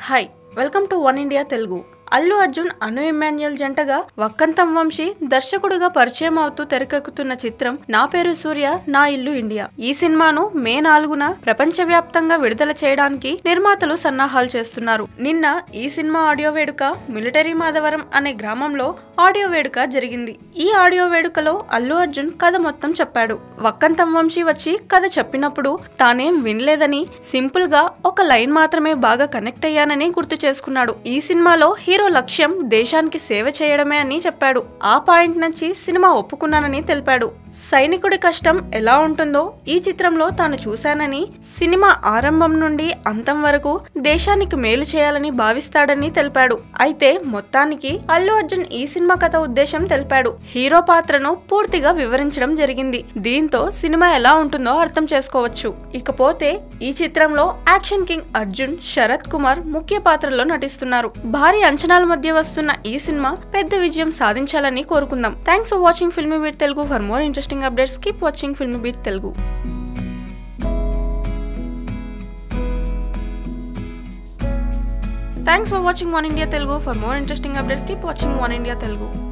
hi welcome to Oneindia Telugu Allu Arjun Anu Emmanuel జంటగా వక్కంతం వంశీ దర్శకుడిగా పరిచయం అవుతూ తెరకెక్కుతున్న చిత్రం నా పేరు సూర్య నా ఇల్లు ఇండియా ఈ సినిమాను మే నాలుగున ప్రపంచవ్యాప్తంగా విడుదల చేయడానికి నిర్మాతలు సన్నాహాలు చేస్తున్నారు నిన్న ఈ సినిమా ఆడియో వేడుక మిలిటరీ మాధవరం అనే గ్రామంలో ఆడియో వేడుక జరిగింది ఈ ఆడియో వేడుకలో అల్లు అర్జున్ కథ మొత్తం చెప్పాడు వక్కంతం వంశీ వచ్చి కథ చెప్పినప్పుడు తానేం వినలేదని సింపుల్ గా ఒక లైన్ మాత్రమే బాగా కనెక్ట్ అయ్యానని గుర్తు చేసుకున్నాడు ఈ సినిమాలో హీరో లక్ష్యం దేశానికి సేవ చేయడమే అని చెప్పాడు ఆ పాయింట్ నుంచి సినిమా ఒప్పుకున్నానని తెలిపాడు సైనికుడి కష్టం ఎలా ఉంటుందో ఈ చిత్రంలో తాను చూశానని సినిమా ఆరంభం నుండి అంతం వరకు దేశానికి మేలు చేయాలని భావిస్తాడని తెలిపాడు అయితే మొత్తానికి అల్లు అర్జున్ ఈ సినిమా కథ ఉద్దేశం తెలిపాడు హీరో పాత్రను పూర్తిగా వివరించడం జరిగింది దీంతో సినిమా ఎలా ఉంటుందో అర్థం చేసుకోవచ్చు ఇకపోతే ఈ చిత్రంలో యాక్షన్ కింగ్ అర్జున్ శరత్ కుమార్ ముఖ్య పాత్రలో నటిస్తున్నారు భారీ అంచనాల మధ్య వస్తున్న ఈ సినిమా పెద్ద విజయం సాధించాలని కోరుకుందాం thanks for watching Filmibeat Telugu for more interesting updates keep watching Filmibeat Telugu thanks for watching Oneindia Telugu for more interesting updates keep watching Oneindia Telugu